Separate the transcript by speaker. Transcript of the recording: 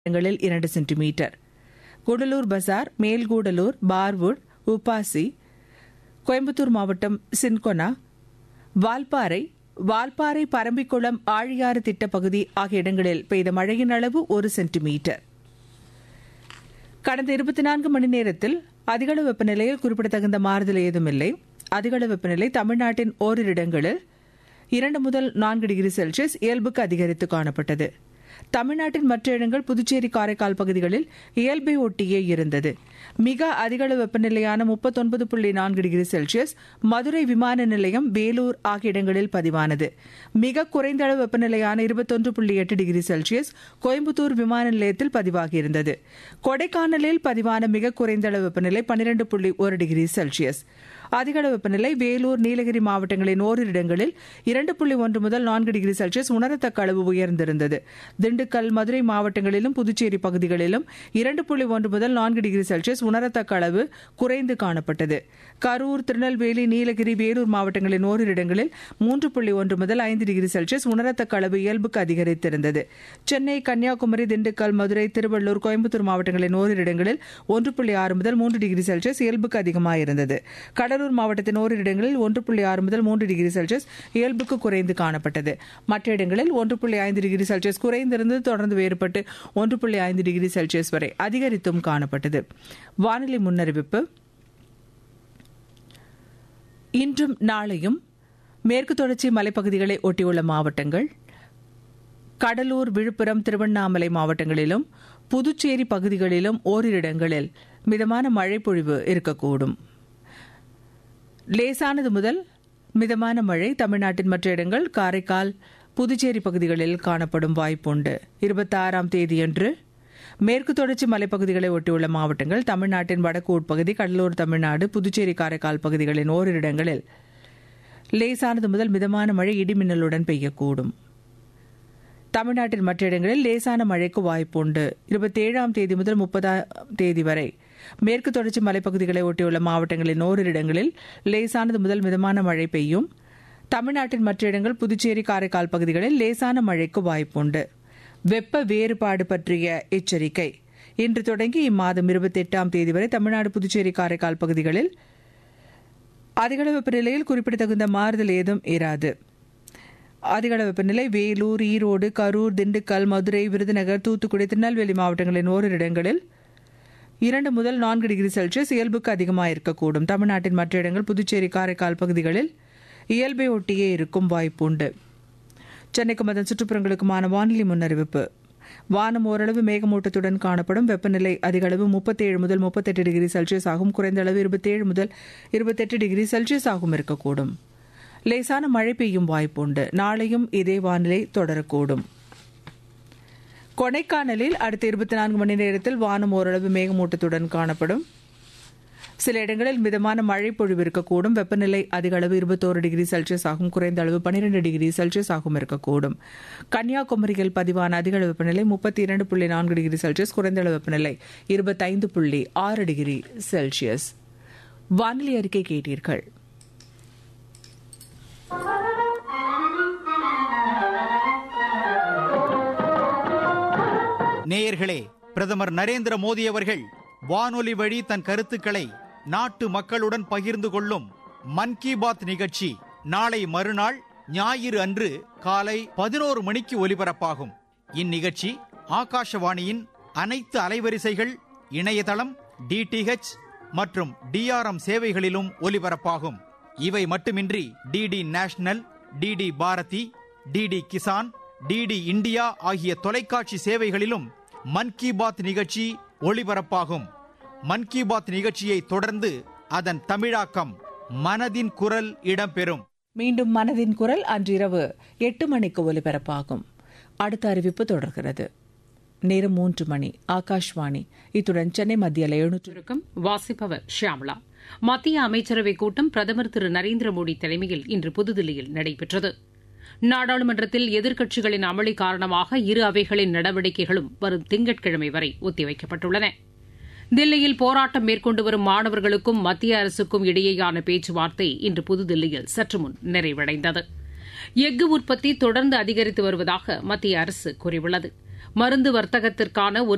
Speaker 1: இடங்களில் இரண்டு சென்டிமீட்டர் கூடலூர் பசார் மேல்கூடலூர் பார்வுட் உப்பாசி கோயம்புத்தூர் மாவட்டம் சின்கொனா வால்பாறை வால்பாறை பரம்பிக்குளம் ஆழியாறு திட்டப்பகுதி ஆகிய இடங்களில் பெய்த மழையின் அளவு ஒரு சென்டிமீட்டர் கடந்த இருபத்தி நான்கு மணி நேரத்தில் அதிகளவு வெப்பநிலையில் குறிப்பிடத்தகுந்த மாறுதல் ஏதுமில்லை அதிகளவு வெப்பநிலை தமிழ்நாட்டின் ஓரிரு இடங்களில் இரண்டு முதல் நான்கு டிகிரி செல்சியஸ் இயல்புக்கு அதிகரித்து காணப்பட்டது தமிழ்நாட்டின் மற்ற இடங்கள் புதுச்சேரி காரைக்கால் பகுதிகளில் இயல்பை ஒட்டியே இருந்தது மிக அதிகளவு வெப்பநிலையான முப்பத்தொன்பது புள்ளி நான்கு டிகிரி செல்சியஸ் மதுரை விமான நிலையம் வேலூர் ஆகிய இடங்களில் பதிவானது மிக குறைந்த அளவு வெப்பநிலையான இருபத்தொன்று புள்ளி எட்டு டிகிரி செல்சியஸ் கோயம்புத்தூர் விமான நிலையத்தில் பதிவாகியிருந்தது கொடைக்கானலில் பதிவான மிக குறைந்த அளவு வெப்பநிலை பன்னிரண்டு புள்ளி ஒரு டிகிரி செல்சியஸ் அதிகளவு வெப்பநிலை வேலூர் நீலகிரி மாவட்டங்களின் ஓரிரு இடங்களில் இரண்டு புள்ளி ஒன்று முதல் நான்கு டிகிரி செல்சியஸ் உணரத்தக்க அளவு உயர்ந்திருந்தது திண்டுக்கல் மதுரை மாவட்டங்களிலும் புதுச்சேரி பகுதிகளிலும் இரண்டு புள்ளி ஒன்று முதல் நான்கு டிகிரி செல்சியஸ் உணரத்தக்க அளவு குறைந்து காணப்பட்டது கரூர் திருநெல்வேலி நீலகிரி வேலூர் மாவட்டங்களின் ஓரிரு இடங்களில் மூன்று புள்ளி ஒன்று முதல் ஐந்து டிகிரி செல்சியஸ் உணரத்தக்க அளவு இயல்புக்கு அதிகரித்திருந்தது சென்னை கன்னியாகுமரி திண்டுக்கல் மதுரை திருவள்ளூர் கோயம்புத்தூர் மாவட்டங்களின் ஓரிரு இடங்களில் ஒன்று புள்ளி ஆறு முதல் மூன்று டிகிரி செல்சியஸ் இயல்புக்கு அதிகமாயிருந்தது கடலூர் மாவட்டத்தின் ஓரிரு இடங்களில் ஒன்று புள்ளி ஆறு முதல் மூன்று டிகிரி செல்சியஸ் இயல்புக்கு குறைந்து காணப்பட்டது மற்ற இடங்களில் ஒன்று புள்ளி ஐந்து டிகிரி செல்சியஸ் குறைந்திருந்து தொடர்ந்து வேறுபட்டு ஒன்று புள்ளி ஐந்து டிகிரி செல்சியஸ் வரை அதிகரித்தும் காணப்பட்டது வானிலை முன்னறிவிப்பு இன்றும் நாளையும் மேற்கு தொடர்ச்சி மலைப்பகுதிகளை ஒட்டியுள்ள மாவட்டங்கள் கடலூர் விழுப்புரம் திருவண்ணாமலை மாவட்டங்களிலும் புதுச்சேரி பகுதிகளிலும் ஓரிரு இடங்களில் மிதமான மழை பொழிவு இருக்கக்கூடும் லேசானது முதல் மிதமான மழை தமிழ்நாட்டின் மற்ற இடங்கள் காரைக்கால் புதுச்சேரி பகுதிகளில் காணப்படும் வாய்ப்புண்டு இருபத்தி ஆறாம் தேதியன்று மேற்கு தொடர்ச்சி மலைப்பகுதிகளை ஒட்டியுள்ள மாவட்டங்கள் தமிழ்நாட்டின் வடக்கு உட்பகுதி கடலூர் தமிழ்நாடு புதுச்சேரி காரைக்கால் பகுதிகளின் ஓரிரு இடங்களில் லேசானது முதல் மிதமான மழை இடிமின்னலுடன் பெய்யக்கூடும் தமிழ்நாட்டின் மற்ற இடங்களில் லேசான மழைக்கு வாய்ப்புண்டு இருபத்தி ஏழாம் தேதி முதல் முப்பதாம் தேதி வரை மேற்கு தொடர்ச்சி மலைப்பகுதிகளை ஒட்டியுள்ள மாவட்டங்களின் ஓரிரு இடங்களில் லேசானது முதல் மிதமான மழை பெய்யும் தமிழ்நாட்டின் மற்ற இடங்கள் புதுச்சேரி காரைக்கால் பகுதிகளில் லேசான மழைக்கு வாய்ப்புண்டு வெப்ப வேறுபாடு பற்றிய எச்சரிக்கை இன்று தொடங்கி இம்மாதம் இருபத்தி எட்டாம் தேதி வரை தமிழ்நாடு புதுச்சேரி காரைக்கால் பகுதிகளில் அதிகளவு வெப்பநிலையில் குறிப்பிடத்தகுந்த மாறுதல் ஏதும் இராது அதிகளவு வெப்பநிலை வேலூர் ஈரோடு கரூர் திண்டுக்கல் மதுரை விருதுநகர் தூத்துக்குடி திருநெல்வேலி மாவட்டங்களின் ஓரிரு இடங்களில் இரண்டு முதல் நான்கு டிகிரி செல்சியஸ் இயல்புக்கு அதிகமாக இருக்கக்கூடும் தமிழ்நாட்டின் மற்ற இடங்கள் புதுச்சேரி காரைக்கால் பகுதிகளில் இயல்பை ஒட்டியே இருக்கும் வாய்ப்புண்டு சென்னைக்கும் அதன் சுற்றுப்புறங்களுக்குமான வானிலை முன்னறிவிப்பு வானம் ஓரளவு மேகமூட்டத்துடன் காணப்படும் வெப்பநிலை அதிக அளவு முப்பத்தேழு முதல் முப்பத்தெட்டு டிகிரி செல்சியஸ் ஆகும் குறைந்த அளவு இருபத்தேழு முதல் இருபத்தெட்டு டிகிரி செல்சியஸ் ஆகும் இருக்கக்கூடும் லேசான மழை பெய்யும் வாய்ப்புண்டு நாளையும் இதே வானிலை தொடரக்கூடும் கொடைக்கானலில் அடுத்த இருபத்தி நான்கு மணி நேரத்தில் வானம் ஓரளவு மேகமூட்டத்துடன் காணப்படும் சில இடங்களில் மிதமான மழை பொழிவு இருக்கக்கூடும் வெப்பநிலை அதிக அளவு இருபத்தோரு டிகிரி செல்சியஸ் ஆகும் குறைந்த அளவு பனிரெண்டு டிகிரி செல்சியஸ் ஆகும் இருக்கக்கூடும் கன்னியாகுமரியில் பதிவான அதிக அளவு வெப்பநிலை முப்பத்தி இரண்டு புள்ளி நான்கு டிகிரி செல்சியஸ் குறைந்த அளவு வெப்பநிலை இருபத்தைந்து புள்ளி ஆறு டிகிரி செல்சியஸ் வானிலை அறிக்கை கேட்டீர்கள்
Speaker 2: நேயர்களே பிரதமர் நரேந்திர மோடி அவர்கள் வானொலி வழி தன் கருத்துக்களை நாட்டு மக்களுடன் பகிர்ந்து கொள்ளும் மன் கி பாத் நிகழ்ச்சி நாளை மறுநாள் ஞாயிறு அன்று காலை பதினோரு மணிக்கு ஒலிபரப்பாகும் இந்நிகழ்ச்சி ஆகாஷவாணியின் அனைத்து அலைவரிசைகள் இணையதளம் டிடிஹெச் மற்றும் டிஆர்எம் சேவைகளிலும் ஒலிபரப்பாகும் இவை மட்டுமின்றி DD National DD Bharati DD Kisan DD India ஆகிய தொலைக்காட்சி சேவைகளிலும் மன் கி பாத் நிகழ்ச்சி ஒளிபரப்பாகும் மன் கி பாத் நிகழ்ச்சியை தொடர்ந்து அதன் தமிழாக்கம் மனதின் குரல் இடம்பெறும்
Speaker 1: மீண்டும் மனதின் குரல் அன்றிரவு எட்டு மணிக்கு ஒலிபரப்பாகும் அடுத்த அறிவிப்பு தொடர்கிறது நேரம் மூன்று மணி ஆகாஷ்வாணி இத்துடன் சென்னை மத்திய எழுநூற்று
Speaker 3: சுருக்கம் வாசிப்பவர் ஷியாமளா மத்திய அமைச்சரவைக் கூட்டம் பிரதமர் திரு நரேந்திர மோடி தலைமையில் இன்று புதுதில்லியில் நடைபெற்றது நாடாளுமன்றத்தில் எதிர்க்கட்சிகளின் அமளி காரணமாக இரு அவைகளின் நடவடிக்கைகளும் வரும் திங்கட்கிழமை வரை ஒத்திவைக்கப்பட்டுள்ளன தில்லியில் போராட்டம் மேற்கொண்டு வரும் மாணவர்களுக்கும் மத்திய அரசுக்கும் இடையேயான பேச்சுவார்த்தை இன்று புதுதில்லியில் சற்று முன் நிறைவடைந்தது எஃகு உற்பத்தி தொடர்ந்து அதிகரித்து வருவதாக மத்திய அரசு கூறியுள்ளது மருந்து வர்த்தகத்திற்கான ஒரு